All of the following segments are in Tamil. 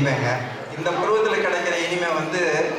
இனிமைங்க இந்த பருவத்தில் கிடைக்கிற இனிமை வந்து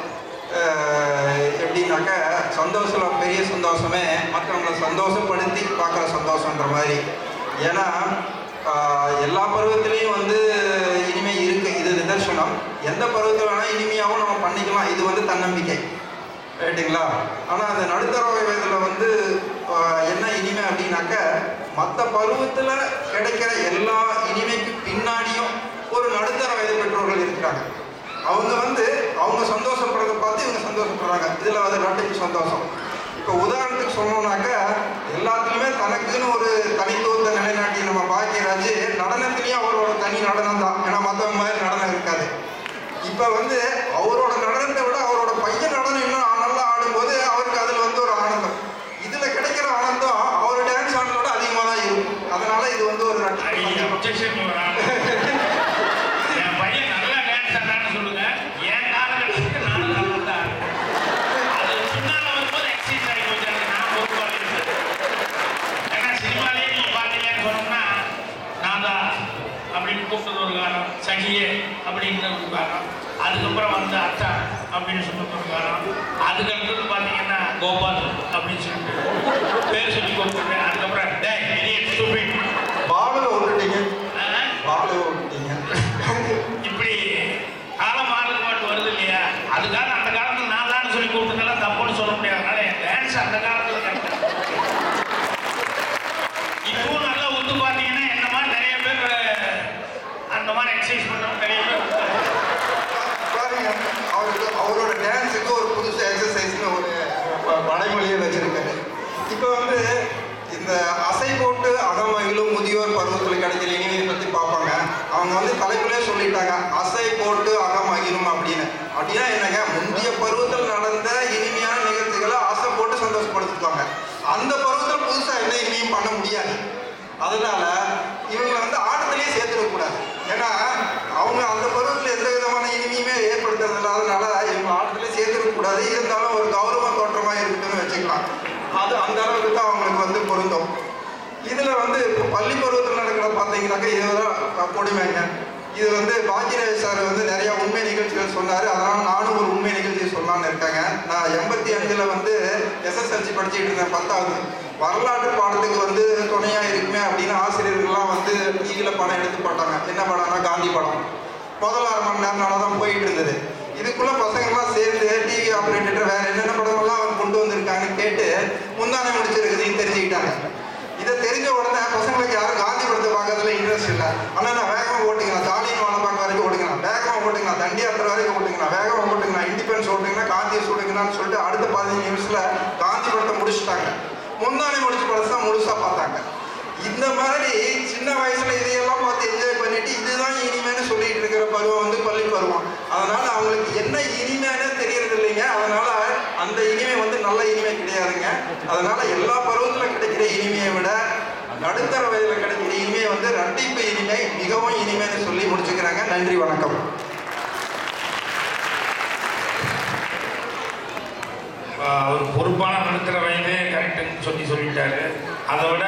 அஹ், எப்படின்னாக்கா சந்தோஷம் பெரிய சந்தோஷமே மற்றவங்களை சந்தோஷப்படுத்தி பார்க்குற சந்தோஷன்ற மாதிரி ஏன்னா ஆஹ், எல்லா பருவத்திலையும் வந்து இனிமை இருக்கு இது நிதர்சனம் எந்த பருவத்தில் வேணால் இனிமையாகவும் நம்ம பண்ணிக்கலாம் இது வந்து தன்னம்பிக்கை ரைட்டுங்களா ஆனால் அந்த நடுத்தர வயதில் வந்து ஆஹ், என்ன இனிமை அப்படின்னாக்க மற்ற பருவத்தில் கிடைக்கிற எல்லா இனிமைக்கு பின்னாடியும் ஒரு நடுத்தர வயது பெற்றோர்கள் இருக்கிறாங்க அவங்க வந்து அவங்க சந்தோஷப்படுறத பார்த்து இவங்க சந்தோஷப்படுறாங்க இதில் வந்து ரெண்டுக்கு சந்தோஷம் இப்போ உதாரணத்துக்கு சொன்னோம்னாக்க எல்லாத்துலேயுமே தனக்குன்னு ஒரு தனித்துவத்தை நிலைநாட்டி நம்ம பாக்கியராஜ் நடனத்துலேயும் அவரோட தனி நடனம் தான் ஏன்னா மற்றவங்க மாதிரி நடனம் இருக்காது இப்போ வந்து அவரோட நடனத்தை விட அவரோட பையன் நடனம் இன்னும் நல்லா ஆடும்போது அவருக்கு அதில் வந்து ஒரு ஆனந்தம் இதில் கிடைக்கிற ஆனந்தம் அவர் டான்ஸ் ஆடுறத விட அதிகமாக தான் இருக்கும் அதனால இது வந்து ஒரு ரெண்டு objection வராங்க. என் பையன் நல்லா டான்ஸ் ஆடுறான்னு சொல்லுங்க என் காலகட்டத்துக்கு நானும் நல்லா தான் ஆடுறேன். அது பின்னால வரும்போது எக்ஸசைஸ் ஆகி போச்சு அதுக்கு நான் பொறுப்பாக இருக்கேன் ஏன்னா சினிமாலேயே நீங்க பார்த்தீங்கன்னு சொன்னோம்னா நான் தான் அப்படின்னு கூப்பிட்டது ஒரு காலம் சகியே அப்படின்னு ஒரு காலம் அதுக்கப்புறம் வந்து அத்தா அப்படின்னு சொன்னது ஒரு காலம் அதுக்கடுத்தது பார்த்தீங்கன்னா கோபால் அப்படின்னு சொல்லிட்டு பேர் சொல்லி கூப்பிட்டுருக்கேன் அதுக்கப்புறம் டே idiot, stupid. பாலுவை விட்டுட்டீங்க ஆஹ், பாலுவை விட்டுட்டீங்க இப்படி காலம் மாறுது பாட்டு வருது இல்லையா அதுக்காக அந்த காலத்துல நான் தான் சொல்லி கூப்பிட்டதெல்லாம் தப்புன்னு சொல்ல முடியாது அதனால என் டான்ஸ் அந்த காலத்துல correct ஆ. இப்பவும் நல்லா ஒத்து பார்த்தீங்கன்னா என்ன மாதிரி நிறைய பேர் அந்த மாதிரி எக்ஸசைஸ் பண்றவங்க நிறைய பேர் இருக்காங்க. பாருங்க அவருக்கு அவரோட டான்ஸுக்கு ஒரு புதுசு எக்ஸசைஸ்னு ஒரு ப- வடைமொழியை வச்சிருக்காரு இப்போ வந்து இந்த அசை போட்டு அகமகிழும் முதியோர் பருவத்தில் கிடைக்கிற இனிமையை பற்றி பார்ப்பாங்க அவங்க வந்து தலைப்புலேயே சொல்லிட்டாங்க அசை போட்டு அகமகிழும் அப்படின்னு அப்படின்னா என்னங்க முந்தைய பருவத்தில் நடந்த இனிமையான நிகழ்ச்சிகளை ஆசை போட்டு சந்தோஷப்படுத்திக்குவாங்க அந்த பருவத்தில் புதுசாக என்ன இனிமையும் பண்ண முடியாது அதனால இவங்களை வந்து ஆட்டத்திலேயே சேர்த்துடக்கூடாது ஏன்னா அவங்க அந்த பருவத்தில் எந்த விதமான இனிமையுமே ஏற்படுத்துறது இல்லாதனால இவங்க ஆட்டத்திலே சேர்த்துடக்கூடாது இருந்தாலும் ஒரு கௌரவ தோற்றமாக இருக்குன்னு வச்சுக்கலாம் அது அந்த அளவுக்கு தான் அவங்களுக்கு வந்து பொருந்தும் இதில் வந்து இப்போ பள்ளி பருவத்தில் நடக்கிற பார்த்தீங்கன்னாக்கா இதுதான் கொடுமைங்க இது வந்து பாக்கியராஜ் சார் வந்து நிறைய உண்மை நிகழ்ச்சிகள் சொன்னார் அதனால் நானும் ஒரு உண்மை நிகழ்ச்சி சொல்லலாம்னு இருக்காங்க நான் எண்பத்தி அஞ்சில் வந்து எஸ்எஸ்எல்சி படிச்சுட்டு இருந்தேன் பத்தாவது வரலாற்று பாடத்துக்கு வந்து துணையாக இருக்குமே அப்படின்னு ஆசிரியர்கள்லாம் வந்து டிவியில் படம் எடுத்து போட்டாங்க என்ன படம்னா காந்தி படம் முதல் அரை மணி நேரம் நல்லா தான் போயிட்டு இருந்தது இதுக்குள்ள பசங்கள்லாம் சேர்ந்து டிவி ஆப்ரேட்டர் வேற என்னென்ன படமெல்லாம் அவங்க கொண்டு வந்திருக்காங்கன்னு கேட்டு முந்தானே முடிச்சிருக்குதுன்னு தெரிஞ்சுக்கிட்டாங்க இதை தெரிஞ்ச உடனே பசங்களுக்கு யாரும் காந்தி படத்தை பார்க்கறதுல இன்ட்ரெஸ்ட் இல்லை ஆனால் நான் வேகமாக ஓட்டுக்கலாம் ஜாலியன் வாழ பார்க்க வரைக்கும் ஓட்டுக்கலாம் வேகமாக ஓட்டுக்கலாம் தண்டி ஆத்துற வரைக்கும் ஓட்டுக்கலாம் வேகமாக ஓட்டுக்கலாம் இண்டிபெண்டன்ஸ் ஓட்டுங்கன்னா காந்தியை சுடுங்கன்னு சொல்லிட்டு அடுத்த பதினஞ்சு நிமிஷத்தில் காந்தி படத்தை முடிச்சுட்டாங்க முந்தானே முடிச்ச படத்தை தான் முழுசாக பார்த்தாங்க இந்த மாதிரி சின்ன வயசுல இதையெல்லாம் பார்த்து என்ஜாய் பண்ணிட்டு இதுதான் இனிமைன்னு சொல்லிட்டு இருக்கிற பருவம் வந்து பள்ளி பருவம் அதனால அவங்களுக்கு என்ன இனிமைன்னு தெரியறது இல்லைங்க அதனால அந்த இனிமை வந்து நல்ல இனிமை கிடையாதுங்க அதனால எல்லா பருவத்துல கிடைக்கிற இனிமையை விட நடுத்தர வயதுல கிடைக்கிற இனிமை வந்து ரட்டிப்பு இனிமை மிகவும் இனிமைன்னு சொல்லி முடிச்சுக்கிறாங்க நன்றி வணக்கம் ஆஹ் ஒரு பொறுப்பான நடுத்தர வயதே கரெக்டுன்னு சொல்லி சொல்லிட்டாரு அதை விட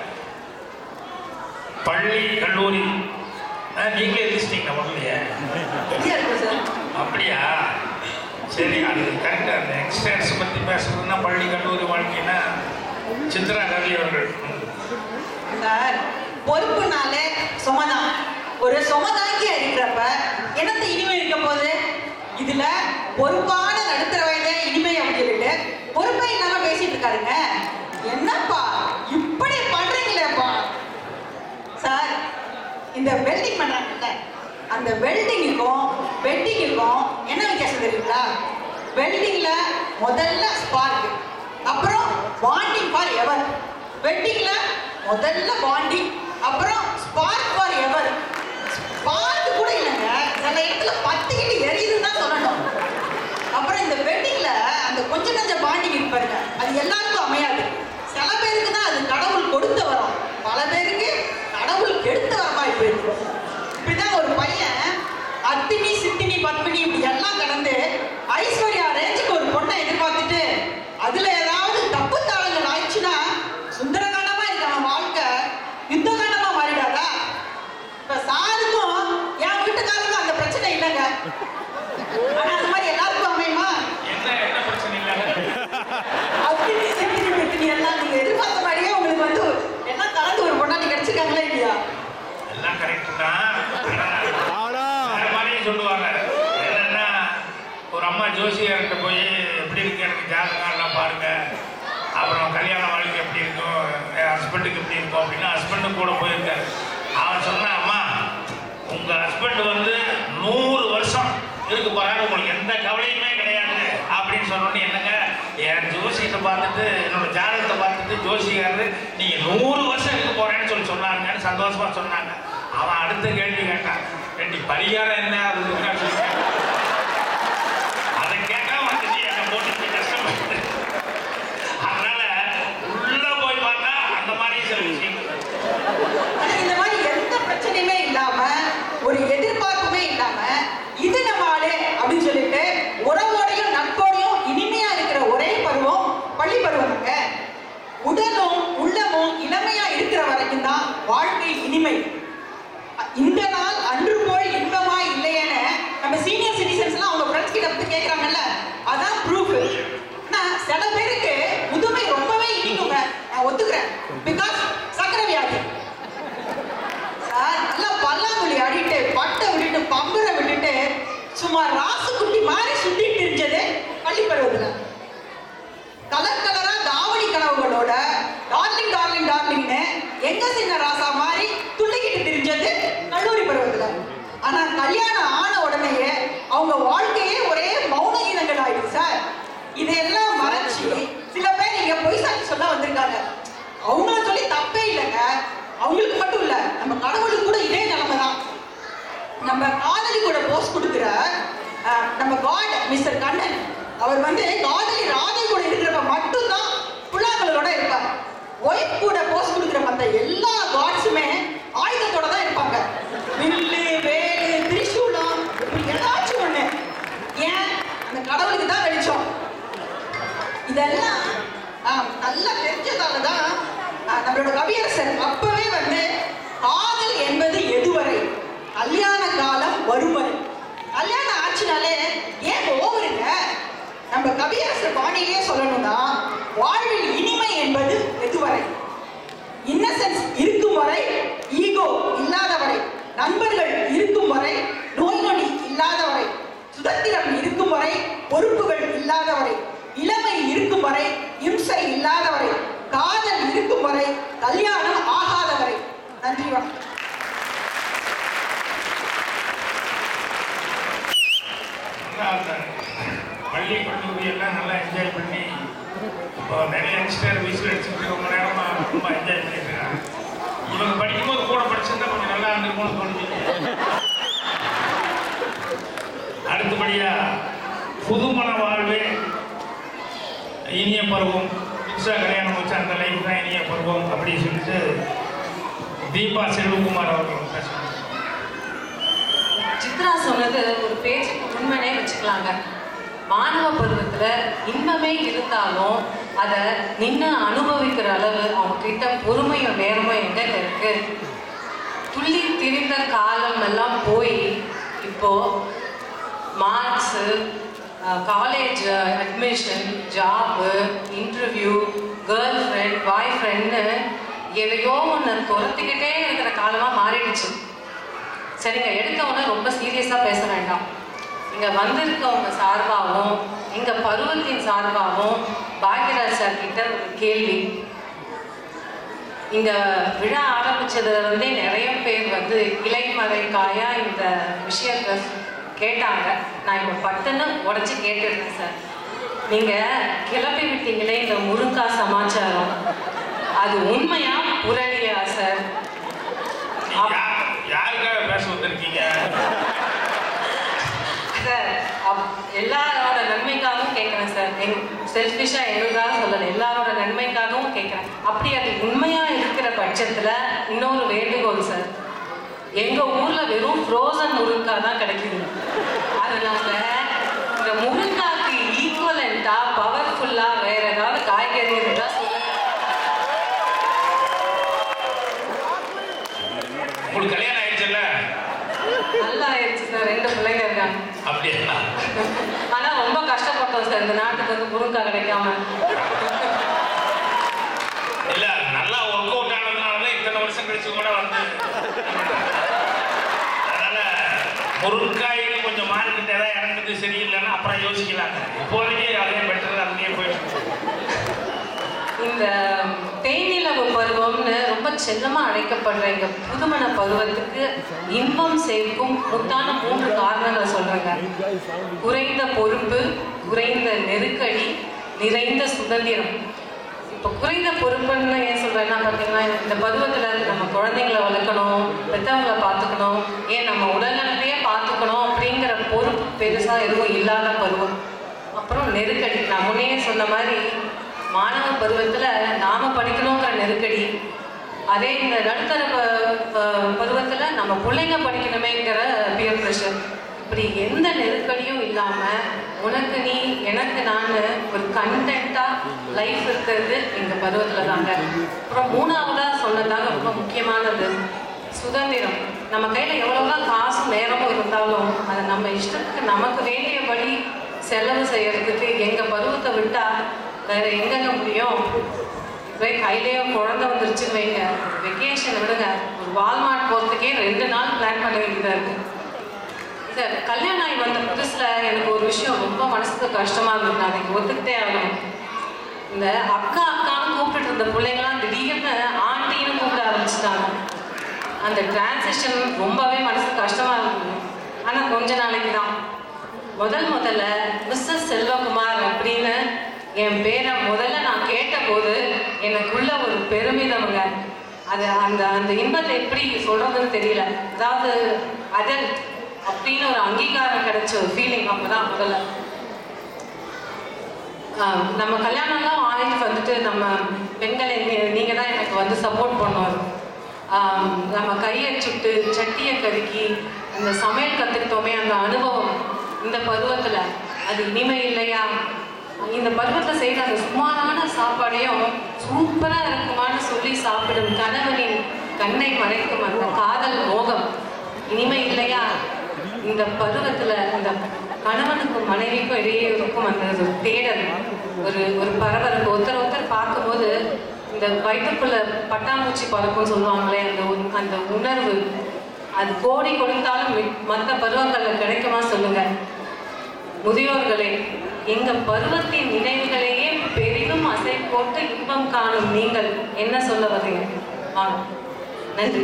பள்ளி கல்லூரி ஆஹ் நீங்களே எழுதிச்சிட்டீங்க முதல்லையே எங்கேயா இருக்கு சார் அப்படியா சரி அது கரெக்டாக அந்த யங்ஸ்டர்ஸ் பற்றி பேசுறதுன்னா பள்ளி கல்லூரி வாழ்க்கைன்னா சித்ரா ரவி அவர்கள் சார் பொறுப்புனாலே சுமதான் ஒரு சுமதாக்கியா இருக்கிறப்ப என்னத்த இனிமை இருக்க போகுது இதுல பொறுப்பான நடுத்தர வயதே இனிமை அப்படின்னு சொல்லிட்டு பொறுப்பே இல்லாம பேசிட்டு இருக்காருங்க என்னப்பா இப்படி பண்றீங்களேப்பா சார் இந்த வெல்டிங் பண்றாங்கல்ல அந்த வெல்டிங்குக்கும் வெட்டிங்குக்கும் என்ன வித்தியாசம் தெரியுங்களா வெல்டிங்ல முதல்ல ஸ்பார்க் அப்புறம் பாண்டிங் ஃபார் எவர் வெட்டிங்ல முதல்ல பாண்டிங் அப்புறம் ஸ்பார்க் ஃபார் எவர் ஸ்பார்க் கூட இல்லைங்க சில இடத்துல பத்திக்கிட்டு எரியுதுன்னு தான் சொல்லணும் அப்புறம் இந்த வெட்டிங்ல அந்த கொஞ்ச நஞ்ச பாண்டிங் இருக்கு பாருங்க அது எல்லாருக்கும் அமையாது சில பேருக்கு தான் அது கடவுள் கொடுத்த வரம் பல பேருக்கு கடவுள் கெடுத்த வரமா இப்ப இருக்கு இப்படிதான் ஒரு பையன் அத்தினி சித்தினி பத்மினி இப்படி எல்லாம் கடந்து ஐஸ்வர்யா ரேஞ்சுக்கு ஒரு பொண்ணை எதிர்பார்த்துட்டு அதுல ஏதாவது தப்பு தாளங்கள் ஆயிடுச்சுன்னா சுந்தரகாண்டமா இருக்க அவன் வாழ்க்கை யுத்தகாண்டமா மாறிடாதா இப்ப சாருக்கும் என் வீட்டுக்காருக்கும் அந்த பிரச்சனை இல்ல ஆனா அந்த மாதிரி எல்லாருக்கும் அமையுமா என்ன என்ன பிரச்சனை இல்லை அப்படி சென்டிமெண்ட் எல்லாம் நீங்க எதிர்பார்த்த மாதிரியே உங்களுக்கு வந்து எல்லாம் கலந்து ஒரு பொண்டாட்டி கிடைச்சிருக்காங்களா இல்லையா எல்லாம் கரெக்ட் தான் ஆனா, வேற மாதிரியும் சொல்லுவாங்க என்னன்னா ஒரு அம்மா ஜோசியர்கிட்ட போய் எப்படி இருக்கு எனக்கு ஜாதகம் எல்லாம் பாருங்க அப்புறம் கல்யாண வாழ்க்கை எப்படி இருக்கும் என் ஹஸ்பண்டுக்கு எப்படி இருக்கும் அப்படின்னா ஹஸ்பண்டு கூட போயிருக்காரு அவன் சொன்னான் அம்மா உங்க ஹஸ்பண்ட் வந்து நூறு வருஷம் இருக்கு போறாரு உங்களுக்கு எந்த கவலையுமே கிடையாது அப்படின்னு சொன்னோன்னே என்னங்க என் ஜோசியத்தை பார்த்துட்டு என்னோட ஜாதகத்தை பார்த்துட்டு ஜோசியாரு நீங்க நூறு வருஷம் இருக்க போறேன்னு சொல்லி சொன்னாங்கன்னு சந்தோஷமா சொன்னாங்க அவன் அடுத்த கேள்வி கேட்டான் ரெண்டு பரிகாரம் என்ன அது இதுன்னு சொல்லி கேட்டான். அதை கேட்காம வந்துட்டு என்னை போட்டு கஷ்டப்பட்டு அதனால உள்ள போய் பார்த்தா அந்த மாதிரி சில விஷயங்கள் இருக்கு. ஆனா இந்த மாதிரி எந்த பிரச்சனையுமே இல்லாம ஒரு எதிர்பார்ப்புமே இல்லாம இது நம்ம ஆளு அப்படின்னு சொல்லிட்டு உறவோடையும் நட்போடையும் இனிமையா இருக்கிற ஒரே பருவம் பள்ளி பருவம்ங்க உடலும் உள்ளமும் இளமையா இருக்கிற வரைக்கும் தான் வாழ்க்கை இனிமை இந்த நாள் அன்று போல் இன்பமா இல்லையேன்னு நம்ம சீனியர் சிட்டிசன்ஸ் எல்லாம் அவங்க ஃப்ரெண்ட்ஸ் கிட்ட வந்து கேக்குறாங்கல்ல அதான் ப்ரூஃப் நான் சில பேருக்கு முதுமை ரொம்பவே இனிக்குங்க நான் ஒத்துக்கிறேன் பிகாஸ் சக்கரை வியாதி சார் நல்லா பல்லாங்குழி ஆடிட்டு பட்டை விட்டுட்டு பம்பரை விட்டுட்டு சும்மா ராசுக்குட்டி மாதிரி சுத்திட்டு இருந்தது பள்ளி பருவத்துல கலர் கலரா தாவணி கனவுகளோட டார்லிங் டார்லிங் டார்லிங்னு எங்க சின்ன ராசா மாதிரி துள்ளிக்கிட்டு திரிஞ்சது கல்லூரி பருவத்துல ஆனா கல்யாணம் ஆன உடனேயே அவங்க வாழ்க்கையே ஒரே மௌன கீதங்கள் ஆயிடுச்சு சார் இதையெல்லாம் மறைச்சு சில பேர் இங்க பொய் சாட்சி சொல்ல வந்திருக்காங்க அவங்கள சொல்லி தப்பே இல்லைங்க அவங்களுக்கு மட்டும் இல்ல நம்ம கடவுளுக்கு கூட இதே நிலைமை தான் நம்ம காதலி கூட போஸ்ட் கொடுக்குற அஹ், நம்ம காட் மிஸ்டர் கண்ணன் அவர் வந்து காதலி ராதை கூட இருக்கிறப்ப மட்டும்தான் புல்லாங்களோட இருப்பார் ஒய்ஃப் கூட போஸ்ட் கொடுக்குற மற்ற எல்லா காட்ஸுமே ஆயுதத்தோட தான் இருப்பாங்க வில்லு வேலு திரிசூலம் இப்படி ஏதாச்சும் ஒண்ணு ஏன் அந்த கடவுளுக்கு தான் வெளிச்சம் இதெல்லாம் ஆஹ், நல்லா தெரிஞ்சதால தான் ஆஹ், நம்மளோட கவியரசர் அப்பவே வந்து காதல் என்பது எதுவரை கல்யாண காலம் வரும் வரை கல்யாணம் ஆச்சுனாலே ஏன் ஓவருங்க நம்ம கவியரசர் பாணியிலே சொல்லணும்னா வாழ்வில் இனிமை என்பது எதுவரை இன்னசென்ஸ் இருக்கும் வரை ஈகோ இல்லாத வரை நண்பர்கள் இருக்கும் வரை நோய் நொடி இல்லாத வரை சுதந்திரம் இருக்கும் வரை பொறுப்புகள் இல்லாத வரை இளமை இருக்கும் வரை இம்சை இல்லாத வரை காதல் இருக்கும் வரை கல்யாணம் ஆகாத வரை நன்றி வணக்கம் நல்லா அந்த பள்ளி கல்லூரி எல்லாம் நல்லா என்ஜாய் பண்ணி இப்போ நிறைய யங்ஸ்டர் விசில் அடிச்சுட்டு ரொம்ப நேரமா ரொம்ப என்ஜாய் பண்ணிட்டு இருக்காங்க இவங்க படிக்கும்போது கூட படிச்சிருந்தா கொஞ்சம் நல்லா இருந்திருக்கும்னு தோணுது அடுத்தபடியா புதுமண வாழ்வே இனிய பருவம் புதுசாக கல்யாணம் வச்சு அந்த லைஃப் தான் இனிய பருவம் அப்படின்னு சொல்லிட்டு தீபா செல்வகுமார் அவர்கள் பேசுகிறாங்க சித்ரா சொன்னது ஒரு பேச்சுக்கு உண்மைனே வச்சுக்கலாங்க மாணவ பருவத்துல இன்பமே இருந்தாலும் அதை நின்று அனுபவிக்கிற அளவு அவங்க கிட்ட பொறுமையும் நேரமும் எங்க இருக்கு துள்ளி திரிந்த காலம் எல்லாம் போய் இப்போ marks college admission job interview girlfriend boy ஃப்ரெண்ட்னு எதையோ ஒன்று துரத்திக்கிட்டே இருக்கிற காலமாக மாறிடுச்சு சரிங்க எடுத்தவொடனே ரொம்ப சீரியஸாக பேச வேண்டாம் இங்கே வந்திருக்கவங்க சார்பாகவும் எங்கள் பருவத்தின் சார்பாகவும் பாக்யராஜ் சார் கிட்ட ஒரு கேள்வி இங்க விழா ஆரம்பிச்சதுல இருந்தே நிறைய பேர் வந்து இலைமறை காயா இந்த விஷயத்த கேட்டாங்க நான் இப்போ பட்டுன்னு உடச்சி கேட்டுருந்தேன் சார் நீங்க கிளப்பி விட்டீங்களே இந்த முருங்கா சமாச்சாரம் அது உண்மையா புரளியா சார் நீங்க யா- யாருக்காக பேச வந்திருக்கீங்க சார் அப் எல்லாரோட நன்மைக்காகவும் கேட்குறேன் சார் எங் செல்ஃபிஷாக எங்களுக்காக சொல்லலை எல்லாரோட நன்மைக்காகவும் கேட்குறேன் அப்படி அது உண்மையாக இருக்கிற பட்சத்தில் இன்னொரு வேண்டுகோள் சார் எங்கள் ஊரில் வெறும் ஃப்ரோசன் முருங்காய் தான் கிடைக்குது அதனால இந்த முருங்காய்க்கு ஈக்குவலண்ட்டாக பவர்ஃபுல்லாக வேற ஏதாவது காய்கறி இருந்தால் சொல்லுங்கள் உங்களுக்கு கல்யாணம் ஆயிடுச்சுல்ல நல்லா ஆயிடுச்சு சார் ரெண்டு பிள்ளைங்க இருக்காங்க அப்படியா ஆனா ரொம்ப கஷ்டப்பட்டோம் சார் இந்த நாட்டுக்கு வந்து முருங்கா கிடைக்காம இல்ல நல்லா ஒர்க் அவுட் ஆனதுனால தான் இத்தனை வருஷம் கழிச்சு கூட வந்து அதனால முருங்காய்க்கு கொஞ்சம் மார்க்கெட் ஏதாவது இறங்குது சரியில்லைன்னா அப்புறம் யோசிக்கலாங்க இப்போதைக்கு அதே பெட்டர் அதுலயே போயிட்டு இந்த தேனிலவு பருவம்னு ரொம்ப செல்லமா அழைக்கப்படுற இந்த புதுமண பருவத்துக்கு இன்பம் சேர்க்கும் முத்தான மூன்று காரணங்கள் சொல்றேங்க குறைந்த பொறுப்பு குறைந்த நெருக்கடி நிறைந்த சுதந்திரம் இப்போ குறைந்த பொறுப்புன்னு ஏன் சொல்றேன்னா பார்த்தீங்கன்னா இந்த பருவத்துல நம்ம குழந்தைங்களை வளர்க்கணும் பெற்றவங்களை பார்த்துக்கணும் ஏன் நம்ம உடல்நலத்தையே பார்த்துக்கணும் அப்படிங்கிற பொறுப்பு பெருசா எதுவும் இல்லாத பருவம் அப்புறம் நெருக்கடி நான் முன்னே சொன்ன மாதிரி மாணவ பருவத்துல நாம படிக்கணுங்கிற நெருக்கடி அதே இந்த நடுத்தர ப- ப- பருவத்துல நம்ம பிள்ளைங்க படிக்கணுமேங்கிற பியர் ப்ரெஷர் இப்படி எந்த நெருக்கடியும் இல்லாம உனக்கு நீ எனக்கு நான் ஒரு கண்டென்ட்டா லைஃப் இருக்கிறது இந்த பருவத்துல தாங்க அப்புறம் மூணாவதா சொன்னதாங்க ரொம்ப முக்கியமானது சுதந்திரம் நம்ம கையில எவ்வளவுதான் காசும் நேரமும் இருந்தாலும் அதை நம்ம இஷ்டத்துக்கு நமக்கு வேண்டியபடி செலவு செய்யறதுக்கு எங்க பருவத்தை விட்டா வேற எங்கெங்க முடியும் இப்பவே கையிலேயே குழந்தை வந்துருச்சுன்னு வைங்க வெக்கேஷன் விடுங்க ஒரு வால்மார்ட் போகிறதுக்கே ரெண்டு நாள் பிளான் பண்ண வேண்டியதாக இருக்கு சார் கல்யாணம் ஆகி வந்த புதுசுல எனக்கு ஒரு விஷயம் ரொம்ப மனசுக்கு கஷ்டமா இருந்தது நான் அதை ஒத்துக்கிட்டே ஆகணும் இந்த அக்கா அக்கான்னு கூப்பிட்டு இருந்த பிள்ளைங்களாம் திடீர்னு ஆண்டின்னு கூப்பிட ஆரம்பிச்சிட்டாங்க அந்த டிரான்சிஷன் ரொம்பவே மனசுக்கு கஷ்டமா இருந்தது ஆனா கொஞ்ச நாளைக்கு தான் முதல் முதல்ல மிஸ்ஸஸ் செல்வகுமார் அப்படின்னு என் பேரை முதல்ல நான் கேட்டபோது எனக்குள்ள ஒரு பெருமிதம்ங்க அது அந்த அந்த இன்பத்தை எப்படி சொல்றதுன்னு தெரியல அதாவது அதல் அப்படின்னு ஒரு அங்கீகாரம் கிடைச்ச ஒரு ஃபீலிங் அப்பதான் முதல்ல ஆஹ் நம்ம கல்யாணம்லாம் ஆகிட்டு வந்துட்டு நம்ம பெண்கள் நீங்கள் தான் எனக்கு வந்து சப்போர்ட் பண்ணணும் ஆஹ் நம்ம கையை சுட்டு சட்டியை கருக்கி அந்த சமையல் கற்றுக்கிட்டோமே அந்த அனுபவம் இந்த பருவத்தில் அது இனிமை இல்லையா இந்த பருவத்தில் செய்கிற அந்த சுமாரான சாப்பாடையும் சூப்பராக இருக்குமான்னு சொல்லி சாப்பிடும் கணவனின் கண்ணை மறைக்கும் அந்த காதல் மோகம் இனிமை இல்லையா இந்த பருவத்துல இந்த கணவனுக்கும் மனைவிக்கும் இடையே இருக்கும் அந்த ஒரு தேடல் ஒரு ஒரு பரபரப்பு ஒருத்தர் ஒருத்தர் பார்க்கும்போது இந்த வயிற்றுக்குள்ள பட்டாம்பூச்சி பறக்கும் சொல்லுவாங்களே அந்த உண்- அந்த உணர்வு அது கோடி கொடுத்தாலும் மற்ற பருவங்கள்ல கிடைக்குமா சொல்லுங்க முதியோர்களே எங்க பருவத்தின் நினைவுகளையே பெரிதும் அசை போட்டு இன்பம் காணும் நீங்கள் என்ன சொல்ல வர்றீங்க வாங்க நன்றி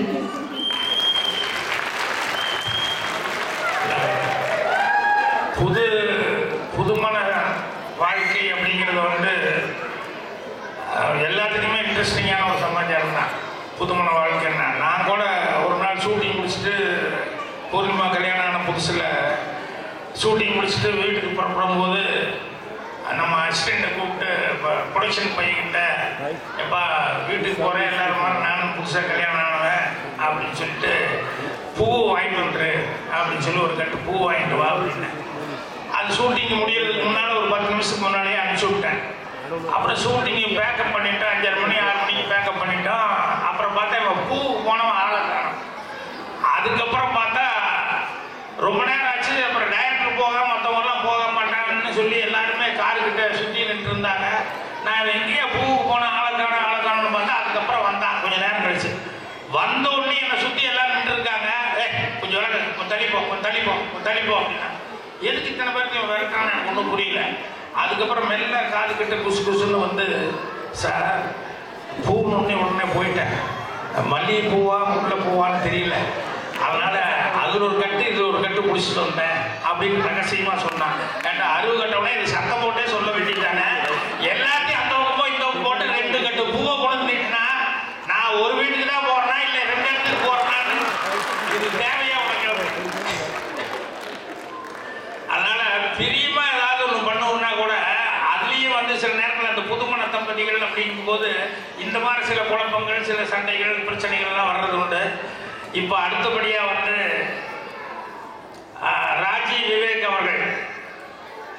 புது புதுமண வாழ்க்கை அப்படிங்கிறது வந்து அஹ், எல்லாத்துக்குமே இன்ட்ரெஸ்டிங்கான ஒரு சமாச்சாரம் தான் புதுமண வாழ்க்கைன்னா நான் கூட ஒரு நாள் ஷூட்டிங் முடிச்சுட்டு பூர்ணிமா கல்யாணம் ஆன புதுசில் ஷூட்டிங் முடிச்சுட்டு வீட்டுக்கு புறப்படும் போது நம்ம அசிஸ்டண்ட்டை கூப்பிட்டு ப்ரொடக்ஷன் பையன்கிட்ட எப்பா வீட்டுக்கு போகிறேன் எல்லாரும் மாதிரி நானும் புதுசாக கல்யாணம் ஆனவன் அப்படின்னு சொல்லிட்டு பூ வாங்கிட்டு வந்துரு அப்படின்னு சொல்லி ஒரு கட்டு பூ வாங்கிட்டு வா அப்படின்னு அது ஷூட்டிங் முடியறதுக்கு முன்னால் ஒரு பத்து நிமிஷத்துக்கு முன்னாடியே அனுப்பிச்சி விட்டேன் அப்புறம் ஷூட்டிங் பேக்கப் பண்ணிட்டோம் அஞ்சரை மணி ஆறு மணிக்கு பேக்கப் பண்ணிட்டோம் அப்புறம் பார்த்தா இவன் பூ போனவன் ஆளை காணும் அதுக்கப்புறம் பார்த்தா ரொம்ப நேரம் ஆச்சு அப்புறம் டைரக்டர் போக மற்றவங்கலாம் போக மாட்டாங்கன்னு சொல்லி எல்லாருமே காருக்கிட்ட சுற்றி நின்று இருந்தாங்க நான் எங்கேயோ பூவுக்கு போன ஆளை காணும் ஆளை காணும்னு பார்த்தா அதுக்கப்புறம் வந்தான் கொஞ்சம் நேரம் கழிச்சு வந்த உடனே என்னை சுற்றி எல்லாம் நின்று இருக்காங்க ஏ கொஞ்சம் விலகு கொஞ்சம் தள்ளிப்போ கொஞ்சம் தள்ளிப்போ கொஞ்சம் தள்ளிப்போ அப்படின்னா எதுக்கு இத்தனை பேருக்கு இவன் விரட்டான்னு எனக்கு ஒன்றும் புரியல அதுக்கப்புறம் மெல்ல காது கிட்ட குசு குசுன்னு வந்து சார் பூ உடனே உடனே போயிட்டேன் மல்லிகை பூவா முல்லை பூவான்னு தெரியல அதனால அதுல ஒரு கட்டு இது ஒரு கட்டு பிடிச்சிட்டு வந்தேன் அப்படின்னு ரகசியமா சொன்னான் ஏன்டா அறுவு கட்டவுடனே இது சத்தம் போட்டே சொல்ல வேண்டியதானே எல்லாத்தையும் அந்த பக்கமோ இந்த பக்கம் போட்டு ரெண்டு கட்டு பூவை கொண்டு நீட்டினா நான் ஒரு வீட்டுக்கு தான் போறேனா இல்லை ரெண்டு இடத்துக்கு போறேனான்னு இது தேவையா உனக்கு அதனால பிரியமா ஏதாவது ஒன்று பண்ணணும்னா கூட அதுலேயும் வந்து சில நேரத்தில் அந்த புதுமண தம்பதிகள் அப்படிங்கும்போது இந்த மாதிரி சில குழப்பங்கள் சில சண்டைகள் பிரச்சனைகள் எல்லாம் வர்றது உண்டு இப்போ அடுத்தபடியாக வந்து ஆஹ், ராஜி விவேக் அவர்கள்